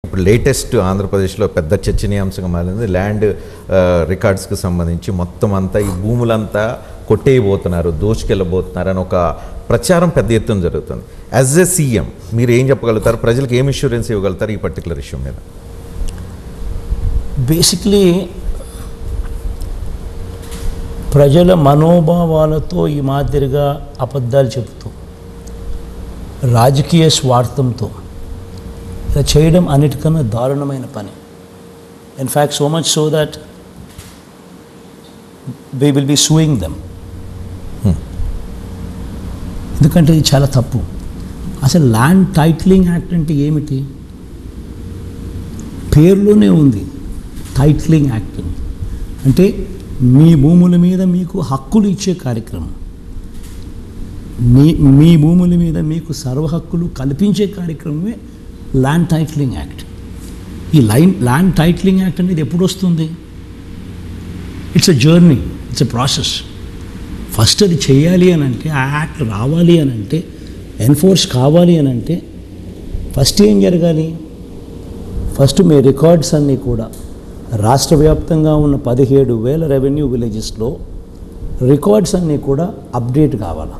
ఇప్పుడు లేటెస్ట్ ఆంధ్రప్రదేశ్లో పెద్ద చర్చనీయాంశంగా మారింది ల్యాండ్ ఆ, రికార్డ్స్కి సంబంధించి మొత్తం అంతా ఈ భూములంతా కొట్టేయబోతున్నారు దోచుకెళ్ళబోతున్నారు అని ఒక ప్రచారం పెద్ద ఎత్తున జరుగుతుంది యాజ్ ఎ సీఎం మీరు ఏం చెప్పగలుగుతారు ప్రజలకు ఏం ఇన్సూరెన్స్ ఇవ్వగలుగుతారు ఈ పర్టికులర్ ఇష్యూ మీద బేసిక్లీ ప్రజల మనోభావాలతో ఈ మాదిరిగా అబద్ధాలు చెబుతూ రాజకీయ స్వార్థంతో ఇలా చేయడం అన్నిటికన్నా దారుణమైన పని in fact so much so that we will be suing them ఎందుకంటే ఇది చాలా తప్పు అసలు ల్యాండ్ టైటిలింగ్ యాక్ట్ అంటే ఏమిటి పేరులోనే ఉంది టైటిలింగ్ యాక్ట్ అని అంటే మీ భూముల మీద మీకు హక్కులు ఇచ్చే కార్యక్రమం మీ మీ భూముల మీద మీకు సర్వ హక్కులు కల్పించే కార్యక్రమమే ల్యాండ్ టైటిలింగ్ యాక్ట్ ఈ లైన్ ల్యాండ్ టైటిలింగ్ యాక్ట్ అనేది ఎప్పుడు వస్తుంది it's a journey it's a process first అది చేయాలి అని అంటే ఆ యాక్ట్ రావాలి అని అంటే ఎన్ఫోర్స్ కావాలి అని అంటే ఫస్ట్ ఏం జరగాలి ఫస్ట్ మీ రికార్డ్స్ అన్నీ కూడా రాష్ట్ర వ్యాప్తంగా ఉన్న పదిహేడు వేల రెవెన్యూ విలేజెస్లో రికార్డ్స్ అన్నీ కూడా అప్డేట్ కావాలి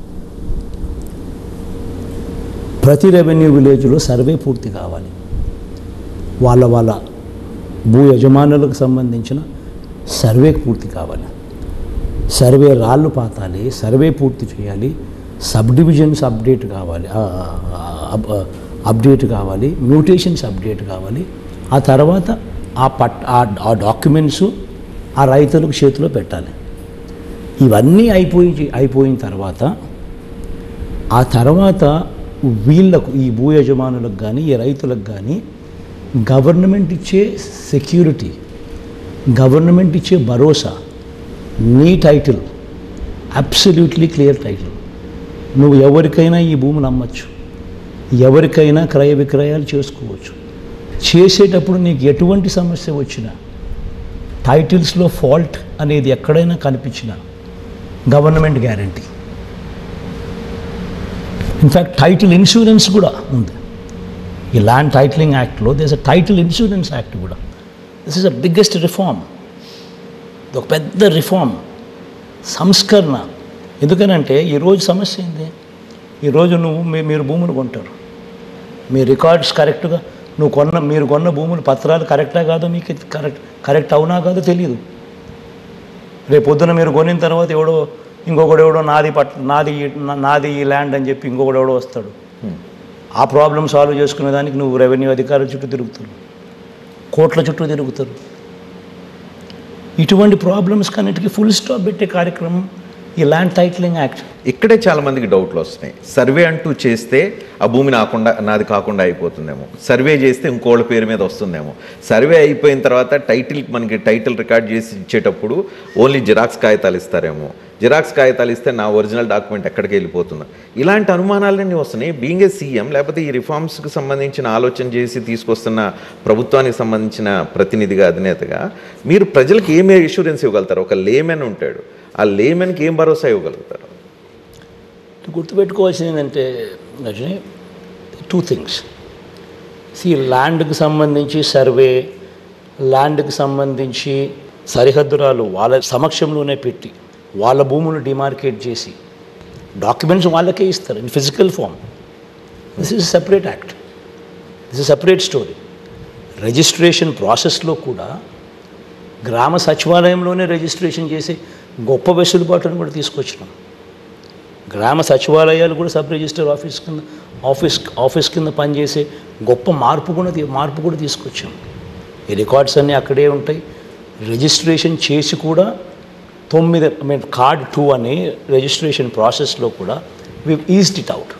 ప్రతి రెవెన్యూ విలేజ్లో సర్వే పూర్తి కావాలి వాళ్ళ వాళ్ళ భూ యజమానులకు సంబంధించిన సర్వే పూర్తి కావాలి సర్వే రాళ్ళు పాతాలి సర్వే పూర్తి చేయాలి సబ్ డివిజన్స్ అప్డేట్ కావాలి ఆ, ఆ, అప్- అప్డేట్ కావాలి మ్యూటేషన్స్ అప్డేట్ కావాలి ఆ తర్వాత ఆ పట్ ఆ- ఆ డాక్యుమెంట్స్ ఆ రైతులకు చేతిలో పెట్టాలి ఇవన్నీ అయిపోయి అయిపోయిన తర్వాత ఆ తర్వాత వీళ్ళకు ఈ భూ యజమానులకు కానీ ఈ రైతులకు కానీ గవర్నమెంట్ ఇచ్చే సెక్యూరిటీ గవర్నమెంట్ ఇచ్చే భరోసా నీ టైటిల్ అబ్సల్యూట్లీ క్లియర్ టైటిల్ నువ్వు ఎవరికైనా ఈ భూములు అమ్మచ్చు ఎవరికైనా క్రయ విక్రయాలు చేసుకోవచ్చు చేసేటప్పుడు నీకు ఎటువంటి సమస్య వచ్చినా టైటిల్స్లో ఫాల్ట్ అనేది ఎక్కడైనా కనిపించినా government guarantee in fact title insurance కూడా ఉంది ఈ ల్యాండ్ టైటిలింగ్ యాక్ట్లో does a title insurance act కూడా this is a biggest reform ఇది ఒక పెద్ద రిఫార్మ్ సంస్కరణ ఎందుకనంటే ఈరోజు సమస్య ఏంది ఈరోజు నువ్వు మీ మీరు భూములు కొంటారు మీ రికార్డ్స్ కరెక్ట్గా నువ్వు కొన్న మీరు కొన్న భూములు పత్రాలు కరెక్టా కాదో మీకు కరెక్ట్ కరెక్ట్ అవునా కాదో తెలియదు రేపు పొద్దున మీరు కొనిన తర్వాత ఎవడో ఇంకొకడు ఎవడో నాది పట్ నాది ఈ- నా- నాది ఈ ల్యాండ్ అని చెప్పి ఇంకొకడు ఎవడో వస్తాడు ఆ ప్రాబ్లం సాల్వ్ చేసుకునే దానికి నువ్వు రెవెన్యూ అధికారుల చుట్టూ తిరుగుతారు కోట్ల చుట్టూ తిరుగుతారు ఇటువంటి ప్రాబ్లమ్స్ కన్నిటికీ ఫుల్ స్టాప్ పెట్టే కార్యక్రమం ఈ ల్యాండ్ టైటిలింగ్ యాక్ట్ ఇక్కడే చాలా మందికి డౌట్లు వస్తున్నాయి సర్వే అంటూ చేస్తే ఆ భూమి నాకుండా నాది కాకుండా అయిపోతుందేమో సర్వే చేస్తే ఇంకోళ్ళ పేరు మీద వస్తుందేమో సర్వే అయిపోయిన తర్వాత టైటిల్ మనకి టైటిల్ రికార్డ్ చేసి ఇచ్చేటప్పుడు ఓన్లీ జిరాక్స్ కాగితాలు ఇస్తారేమో జిరాక్స్ కాగితాలు ఇస్తే నా ఒరిజినల్ డాక్యుమెంట్ ఎక్కడికి వెళ్ళిపోతుందో ఇలాంటి అనుమానాలన్నీ వస్తున్నాయి బీయింగ్ ఏ సీఎం లేకపోతే ఈ రిఫార్మ్స్కి సంబంధించిన ఆలోచన చేసి తీసుకొస్తున్న ప్రభుత్వానికి సంబంధించిన ప్రతినిధిగా అధినేతగా మీరు ప్రజలకు ఏమే ఇన్సూరెన్స్ ఇవ్వగలుగుతారు ఒక లేమెన్ ఉంటాడు ఆ లేమెన్కి ఏం భరోసా ఇవ్వగలుగుతారు గుర్తుపెట్టుకోవాల్సింది ఏంటంటే రజని టూ థింగ్స్ సి ల్యాండ్కి సంబంధించి సర్వే ల్యాండ్కి సంబంధించి సరిహద్దురాలు వాళ్ళ సమక్షంలోనే పెట్టి వాళ్ళ భూములు డిమార్కేట్ చేసి డాక్యుమెంట్స్ వాళ్ళకే ఇస్తారు in physical form this is separate act this is separate story registration ప్రాసెస్లో కూడా గ్రామ సచివాలయంలోనే రిజిస్ట్రేషన్ చేసి గొప్ప వెసులుబాటును కూడా తీసుకొచ్చినాం గ్రామ సచివాలయాలు కూడా సబ్ రిజిస్టర్ ఆఫీస్ కింద ఆఫీస్ ఆఫీస్ కింద పనిచేసే గొప్ప మార్పు కూడా తీ- మార్పు కూడా తీసుకొచ్చాం ఈ రికార్డ్స్ అన్నీ అక్కడే ఉంటాయి రిజిస్ట్రేషన్ చేసి కూడా తొమ్మిది ఐ మీన్ కార్డ్ టూ అని రిజిస్ట్రేషన్ ప్రాసెస్లో కూడా వి ఈజ్డ్ ఇట్ అవుట్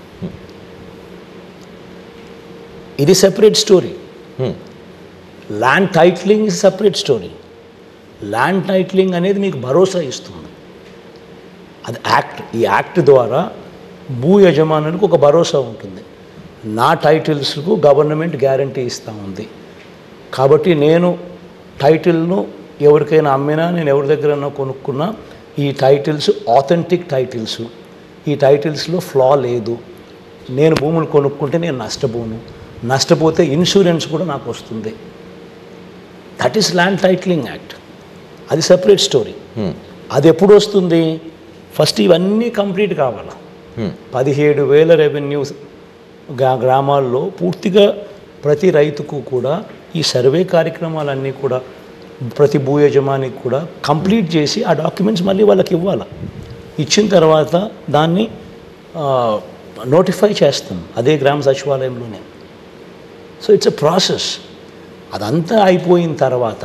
ఇది separate story land titling is separate story land titling అనేది మీకు భరోసా ఇస్తుంది అది యాక్ట్ ఈ యాక్ట్ ద్వారా భూ యజమానులకు ఒక భరోసా ఉంటుంది నా టైటిల్స్కు గవర్నమెంట్ గ్యారంటీ ఇస్తూ ఉంది కాబట్టి నేను టైటిల్ను ఎవరికైనా అమ్మినా నేను ఎవరి దగ్గరైనా కొనుక్కున్నా ఈ టైటిల్స్ ఆథెంటిక్ టైటిల్స్ ఈ టైటిల్స్లో ఫ్లా లేదు నేను భూములు కొనుక్కుంటే నేను నష్టపోను నష్టపోతే ఇన్సూరెన్స్ కూడా నాకు వస్తుంది that is land titling act అది సెపరేట్ స్టోరీ Hmm. అది ఎప్పుడు వస్తుంది ఫస్ట్ ఇవన్నీ కంప్లీట్ కావాలి Hmm. పదిహేడు వేల రెవెన్యూ గ్రా గ్రామాల్లో పూర్తిగా ప్రతి రైతుకు కూడా ఈ సర్వే కార్యక్రమాలన్నీ కూడా ప్రతి భూ యజమానికి కూడా కంప్లీట్ చేసి ఆ డాక్యుమెంట్స్ మళ్ళీ వాళ్ళకి ఇవ్వాలి ఇచ్చిన తర్వాత దాన్ని నోటిఫై చేస్తాం అదే గ్రామ సచివాలయంలోనే సో ఇట్స్ ఎ ప్రాసెస్ అదంతా అయిపోయిన తర్వాత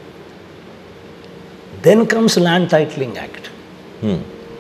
then comes land titling act Hmm.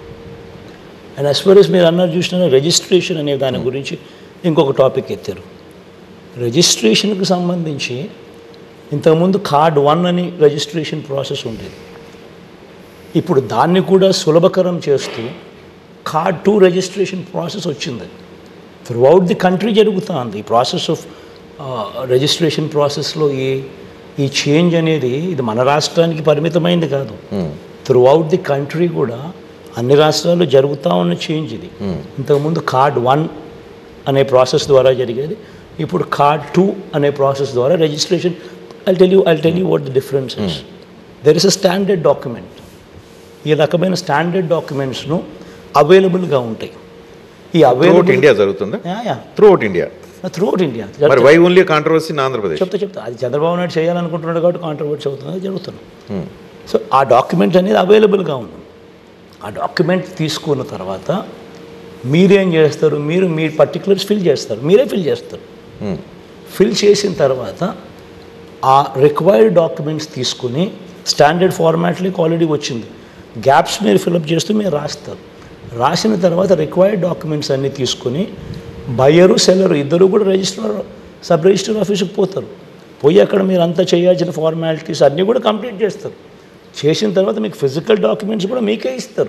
And as far as మీరు అన్నారు చూసిన రిజిస్ట్రేషన్ అనే దాని గురించి ఇంకొక టాపిక్ ఎత్తారు రిజిస్ట్రేషన్కి సంబంధించి ఇంతకుముందు కార్డ్ వన్ అని రిజిస్ట్రేషన్ ప్రాసెస్ ఉండేది ఇప్పుడు దాన్ని కూడా సులభకరం చేస్తూ కార్డ్ టూ రిజిస్ట్రేషన్ ప్రాసెస్ వచ్చింది త్రూ అవుట్ ది కంట్రీ జరుగుతుంది ఈ ప్రాసెస్ ఆఫ్ రిజిస్ట్రేషన్ ప్రాసెస్లో ఈ ఈ చేంజ్ అనేది ఇది మన రాష్ట్రానికి పరిమితమైంది కాదు Hmm. Throughout the country కూడా అన్ని రాష్ట్రాల్లో జరుగుతూ ఉన్న చేంజ్ ఇది ఇంతకుముందు కార్డ్ వన్ అనే ప్రాసెస్ ద్వారా జరిగేది ఇప్పుడు కార్డ్ టూ అనే ప్రాసెస్ ద్వారా registration I tell you I tell you what the difference is there is a standard document ఈ రకమైన స్టాండర్డ్ డాక్యుమెంట్స్ను అవైలబుల్గా ఉంటాయి ఈ త్రూ అవుట్ అవైలబుల్ ఇండియా జరుగుతుందా through out India through out India మరి why only controversy in Andhra Pradesh చెప్తా చెప్తా అది చంద్రబాబు నాయుడు చేయాలనుకుంటున్నాడు కాబట్టి కాంట్రవర్సీ అవుతుంది అది జరుగుతుంది Hmm. సో ఆ డాక్యుమెంట్ అనేది అవైలబుల్గా ఉంది ఆ డాక్యుమెంట్ తీసుకున్న తర్వాత మీరేం చేస్తారు మీరు మీ పర్టికులర్స్ ఫిల్ చేస్తారు మీరే ఫిల్ చేస్తారు Hmm. ఫిల్ చేసిన తర్వాత ఆ రిక్వైర్డ్ డాక్యుమెంట్స్ తీసుకుని స్టాండర్డ్ ఫార్మాట్లోకి ఆల్రెడీ వచ్చింది గ్యాప్స్ మీరు ఫిలప్ చేస్తూ మీరు రాస్తారు రాసిన తర్వాత రిక్వైర్డ్ డాక్యుమెంట్స్ అన్నీ తీసుకుని బయ్యరు సెల్లరు ఇద్దరు కూడా రిజిస్టర్ సబ్ రిజిస్టర్ ఆఫీస్కి పోతారు పోయి అక్కడ మీరు అంతా చేయాల్సిన ఫార్మాలిటీస్ అన్నీ కూడా కంప్లీట్ చేస్తారు చేసిన తర్వాత మీకు ఫిజికల్ డాక్యుమెంట్స్ కూడా మీకే ఇస్తారు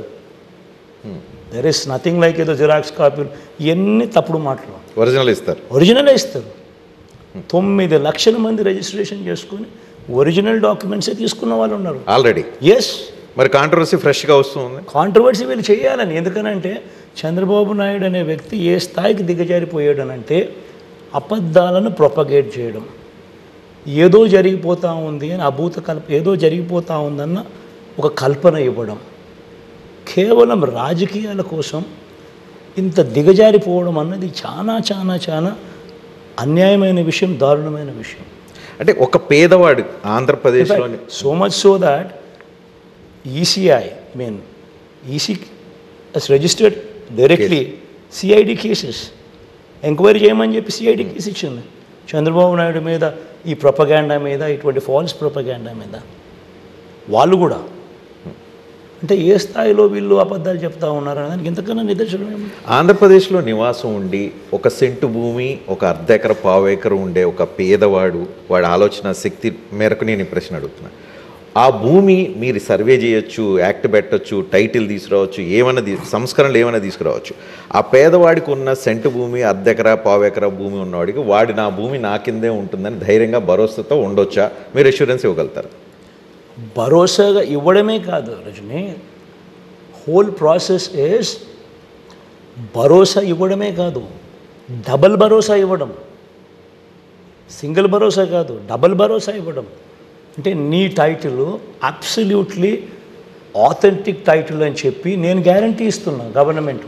దెర్ ఇస్ నథింగ్ లైక్ ఏదో జిరాక్స్ కాపీలు ఇవన్నీ తప్పుడు మాటలు ఒరిజినల్ ఇస్తారు ఒరిజినలే ఇస్తారు తొమ్మిది లక్షల మంది రిజిస్ట్రేషన్ చేసుకుని ఒరిజినల్ డాక్యుమెంట్సే తీసుకున్న వాళ్ళు ఉన్నారు ఆల్రెడీ ఎస్ మరి కాంట్రవర్సీ ఫ్రెష్గా వస్తుంది కాంట్రవర్సీ వీళ్ళు చేయాలని ఎందుకనంటే చంద్రబాబు నాయుడు అనే వ్యక్తి ఏ స్థాయికి దిగజారిపోయాడనంటే అబద్ధాలను ప్రొపగేట్ చేయడం ఏదో జరిగిపోతూ ఉంది అని అభూత కల్ప ఏదో జరిగిపోతూ ఉందన్న ఒక కల్పన ఇవ్వడం కేవలం రాజకీయాల కోసం ఇంత దిగజారిపోవడం అన్నది చాలా చాలా చాలా అన్యాయమైన విషయం దారుణమైన విషయం అంటే ఒక పేదవాడు ఆంధ్రప్రదేశ్లోని so much so that ECI I mean EC has registered directly CID cases enquiry చేయమని చెప్పి సిఐడి కేసు ఇచ్చింది చంద్రబాబు నాయుడు మీద ఈ ప్రొపగాండా మీద ఇటువంటి ఫాల్స్ ప్రొపగాండా మీద వాళ్ళు కూడా అంటే ఏ స్థాయిలో వీళ్ళు అబద్ధాలు చెప్తా ఉన్నారు దానికి ఇంతకన్నా నిదర్శనం ఏమి ఆంధ్రప్రదేశ్లో నివాసం ఉండి ఒక సెంటు భూమి ఒక అర్ధ ఎకర పావు ఎకర ఉండే ఒక పేదవాడు వాడి ఆలోచన శక్తి మేరకు నేను ఈ ప్రశ్న అడుగుతున్నా ఆ భూమి మీరు సర్వే చేయొచ్చు యాక్ట్ పెట్టొచ్చు టైటిల్ తీసుకురావచ్చు ఏమైనా తీ- సంస్కరణలు ఏమైనా తీసుకురావచ్చు ఆ పేదవాడికి ఉన్న సెంటు భూమి అర్ధ ఎకరా పావు ఎకరా భూమి ఉన్నవాడికి వాడి నా భూమి నా కిందే ఉంటుందని ధైర్యంగా భరోసాతో ఉండొచ్చా మీరు అష్యూరెన్స్ ఇవ్వగలుగుతారు భరోసాగా ఇవ్వడమే కాదు రజని హోల్ ప్రాసెస్ ఇస్ భరోసా ఇవ్వడమే కాదు డబల్ భరోసా ఇవ్వడం సింగిల్ భరోసా కాదు డబల్ భరోసా ఇవ్వడం అంటే నీ టైటిల్ అబ్సల్యూట్లీ ఆథెంటిక్ టైటిల్ అని చెప్పి నేను గ్యారంటీ ఇస్తున్నా గవర్నమెంట్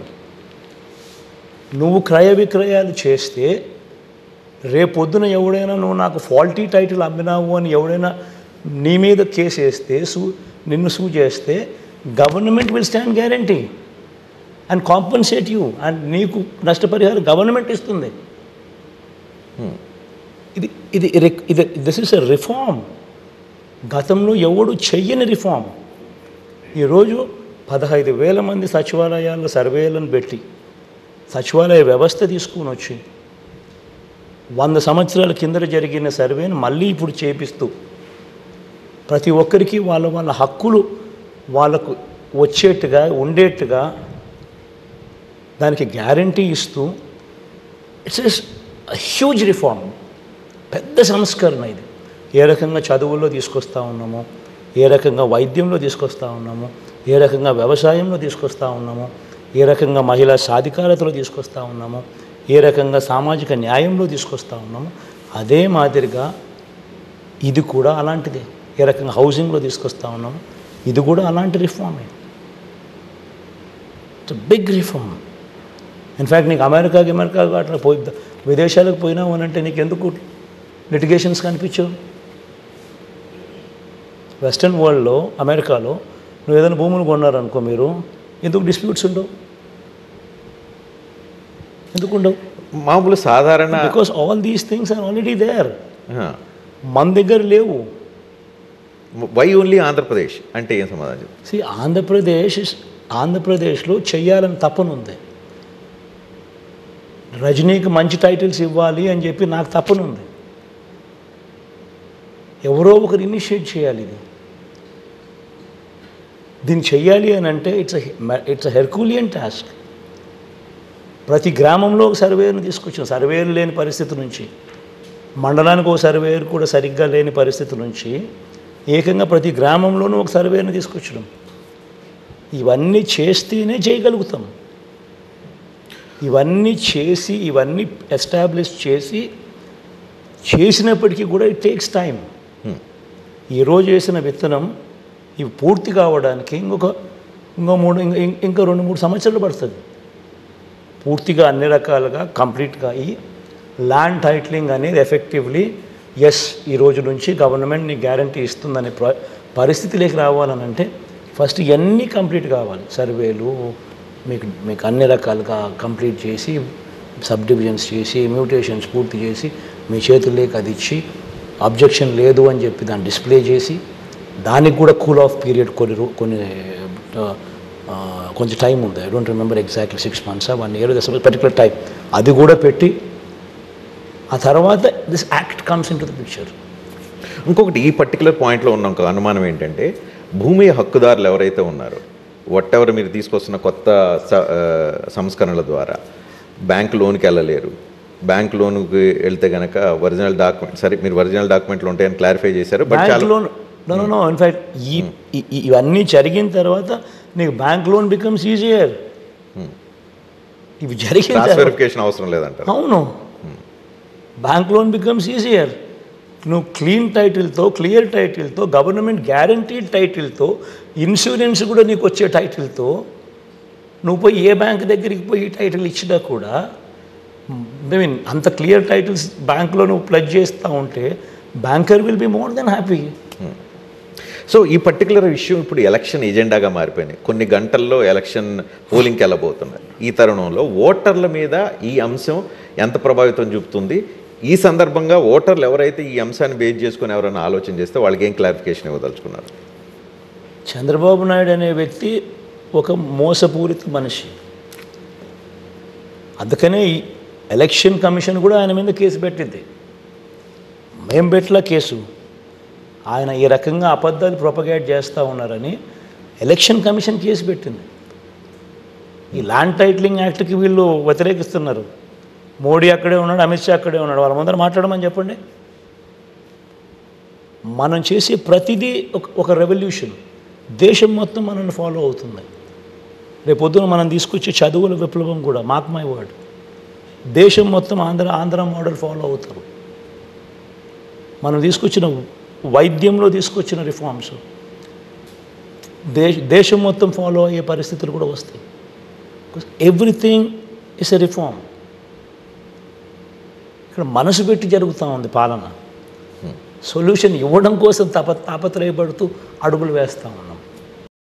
నువ్వు క్రయ విక్రయాలు చేస్తే రేపొద్దున ఎవడైనా నువ్వు నాకు ఫాల్టీ టైటిల్ అమ్మినావు అని ఎవడైనా నీ మీద కేసు వేస్తే సూ నిన్ను సూ చేస్తే government will stand guarantee and compensate you and నీకు నష్టపరిహారం గవర్నమెంట్ ఇస్తుంది ఇది ఇది రి- ఇది దిస్ ఇస్ ఎ రిఫార్మ్ గతంలో ఎవడు చెయ్యని రిఫార్మ్ ఈరోజు పదహైదు వేల మంది సచివాలయాల్లో సర్వేలను పెట్టి సచివాలయ వ్యవస్థ తీసుకుని వచ్చి వంద సంవత్సరాల కిందట జరిగిన సర్వేను మళ్ళీ ఇప్పుడు చేపిస్తూ ప్రతి ఒక్కరికి వాళ్ళ వాళ్ళ హక్కులు వాళ్ళకు వచ్చేట్టుగా ఉండేట్టుగా దానికి గ్యారంటీ ఇస్తూ ఇట్స్ ఎస్ హ్యూజ్ రిఫార్మ్ పెద్ద సంస్కరణ ఇది ఏ రకంగా చదువుల్లో తీసుకొస్తా ఉన్నామో ఏ రకంగా వైద్యంలో తీసుకొస్తా ఉన్నామో ఏ రకంగా వ్యవసాయంలో తీసుకొస్తా ఉన్నామో ఏ రకంగా మహిళా సాధికారతలో తీసుకొస్తా ఉన్నామో ఏ రకంగా సామాజిక న్యాయంలో తీసుకొస్తా ఉన్నామో అదే మాదిరిగా ఇది కూడా అలాంటిదే ఏ రకంగా హౌసింగ్లో తీసుకొస్తా ఉన్నాం ఇది కూడా అలాంటి రిఫార్మే ఇట్స్ బిగ్ రిఫార్మ్ ఇన్ఫ్యాక్ట్ నీకు అమెరికాకి అమెరికాకి అట్లా పోయి విదేశాలకు పోయినావు అని అంటే నీకు ఎందుకు లిటిగేషన్స్ కనిపించవు వెస్ట్రన్ వరల్డ్లో అమెరికాలో నువ్వు ఏదైనా భూములు కొన్నారనుకో మీరు ఎందుకు డిస్ప్యూట్స్ ఉండవు ఎందుకు ఉండవు మామూలు సాధారణ because all these things are already there ఆ, మన దగ్గర లేవు వై ఓన్లీ ఆంధ్రప్రదేశ్ అంటే ఏం సమాధానం చెప్తారు? సి ఆంధ్రప్రదేశ్ ఆంధ్రప్రదేశ్లో చెయ్యాలని తపనుంది రజనీకి మంచి టైటిల్స్ ఇవ్వాలి అని చెప్పి నాకు తపనుంది ఎవరో ఒకరు ఇనిషియేట్ చేయాలి ఇది దీన్ని చెయ్యాలి అని అంటే ఇట్స్ ఇట్స్ హెర్కూలియన్ టాస్క్ ప్రతి గ్రామంలో ఒక సర్వేను తీసుకొచ్చాం సర్వేలు లేని పరిస్థితి నుంచి మండలానికి ఒక సర్వేయర్ కూడా సరిగ్గా లేని పరిస్థితి నుంచి ఏకంగా ప్రతి గ్రామంలోనూ ఒక సర్వేను తీసుకొచ్చడం ఇవన్నీ చేస్తేనే చేయగలుగుతాం ఇవన్నీ చేసి ఇవన్నీ ఎస్టాబ్లిష్ చేసి చేసినప్పటికీ కూడా ఇట్ టేక్స్ టైం Hmm. ఈరోజు వేసిన విత్తనం ఇవి పూర్తి కావడానికి ఇంకొక ఇంకో మూడు ఇంక- ఇంక- ఇంకా రెండు మూడు సంవత్సరాలు పడుతుంది పూర్తిగా అన్ని రకాలుగా కంప్లీట్గా ఈ ల్యాండ్ టైటిలింగ్ అనేది ఎఫెక్టివ్లీ ఎస్ ఈ రోజు నుంచి గవర్నమెంట్ నీకు గ్యారంటీ ఇస్తుందనే ప్ర పరిస్థితిలోకి రావాలనంటే ఫస్ట్ ఇవన్నీ కంప్లీట్ కావాలి సర్వేలు మీకు మీకు అన్ని రకాలుగా కంప్లీట్ చేసి సబ్ డివిజన్స్ చేసి మ్యూటేషన్స్ పూర్తి చేసి మీ చేతుల్లోకి అది ఇచ్చి అబ్జెక్షన్ లేదు అని చెప్పి దాన్ని డిస్ప్లే చేసి దానికి కూడా కూల్ ఆఫ్ పీరియడ్ కొన్ని రో- కొన్ని ఆ, కొంచెం టైం ఉంది I don't remember exactly six months one year this particular time అది కూడా పెట్టి ఆ తర్వాత this act comes into the picture ఇంకొకటి ఈ పర్టికులర్ పాయింట్లో ఉన్న ఒక అనుమానం ఏంటంటే భూమి హక్కుదారులు ఎవరైతే ఉన్నారో వట్ ఎవర్ మీరు తీసుకొస్తున్న కొత్త స- ఆ, సంస్కరణల ద్వారా బ్యాంక్ లోన్కి వెళ్ళలేరు బ్యాంక్ లోన్కి వెళ్తే గనక ఒరిజినల్ డాక్యుమెంట్ సరే మీరు ఒరిజినల్ డాక్యుమెంట్లు ఉంటాయని క్లారిఫై చేశారు బట్ బ్యాంక్ చాలా లోన్ నో నో ఇన్ఫ్యాక్ట్ ఈ ఈ- ఈ- ఇవన్నీ జరిగిన తర్వాత నీకు బ్యాంక్ లోన్ బికమ్స్ ఈజియర్ ఇవి జరిగిన క్రాస్ తర్వాత వెరిఫికేషన్ అవసరం లేదంటారు అవును బ్యాంక్ లోన్ బికమ్స్ ఈజియర్ నువ్వు క్లీన్ టైటిల్తో క్లియర్ టైటిల్తో గవర్నమెంట్ గ్యారంటీడ్ టైటిల్తో ఇన్సూరెన్స్ కూడా నీకు వచ్చే టైటిల్తో నువ్వు పోయి ఏ బ్యాంక్ దగ్గరికి పోయి టైటిల్ ఇచ్చినా కూడా ఐ మీన్ అంత క్లియర్ టైటిల్స్ బ్యాంక్లో నువ్వు ప్లజ్ చేస్తూ ఉంటే banker will be more than happy so ఈ పర్టికులర్ ఇష్యూ ఇప్పుడు ఎలక్షన్ ఎజెండాగా మారిపోయినాయి కొన్ని గంటల్లో ఎలక్షన్ పోలింగ్కి వెళ్ళబోతున్నారు ఈ తరుణంలో ఓటర్ల మీద ఈ అంశం ఎంత ప్రభావితం చూపుతుంది ఈ సందర్భంగా ఓటర్లు ఎవరైతే ఈ అంశాన్ని బేస్ చేసుకొని ఎవరైనా ఆలోచన చేస్తే వాళ్ళకి ఏం క్లారిఫికేషన్ ఇవ్వదలుచుకున్నారు చంద్రబాబు నాయుడు అనే వ్యక్తి ఒక మోసపూరిత మనిషి అందుకనే ఈ ఎలక్షన్ కమిషన్ కూడా ఆయన మీద కేసు పెట్టింది మేం పెట్టలా కేసు ఆయన ఈ రకంగా అబద్ధాలు ప్రొపగేట్ చేస్తూ ఉన్నారని ఎలక్షన్ కమిషన్ కేసు పెట్టింది ఈ ల్యాండ్ టైటిలింగ్ యాక్ట్కి వీళ్ళు వ్యతిరేకిస్తున్నారు మోడీ అక్కడే ఉన్నాడు అమిత్ షా అక్కడే ఉన్నాడు వాళ్ళ ముందర మాట్లాడమని చెప్పండి మనం చేసే ప్రతిదీ ఒక ఒక రెవల్యూషన్ దేశం మొత్తం మనల్ని ఫాలో అవుతుంది రేపొద్దున మనం తీసుకొచ్చే చదువుల విప్లవం కూడా మాక్ మై వర్డ్ దేశం మొత్తం ఆంధ్ర ఆంధ్ర మోడల్ ఫాలో అవుతారు మనం తీసుకొచ్చిన వైద్యంలో తీసుకొచ్చిన రిఫార్మ్స్ దేశ దేశం మొత్తం ఫాలో అయ్యే పరిస్థితులు కూడా వస్తాయి ఎవ్రీథింగ్ ఇస్ ఎ రిఫార్మ్ ఇక్కడ మనసు పెట్టి జరుగుతూ ఉంది పాలన సొల్యూషన్ ఇవ్వడం కోసం తప తాపత్రయపడుతూ అడుగులు వేస్తూ ఉన్నాం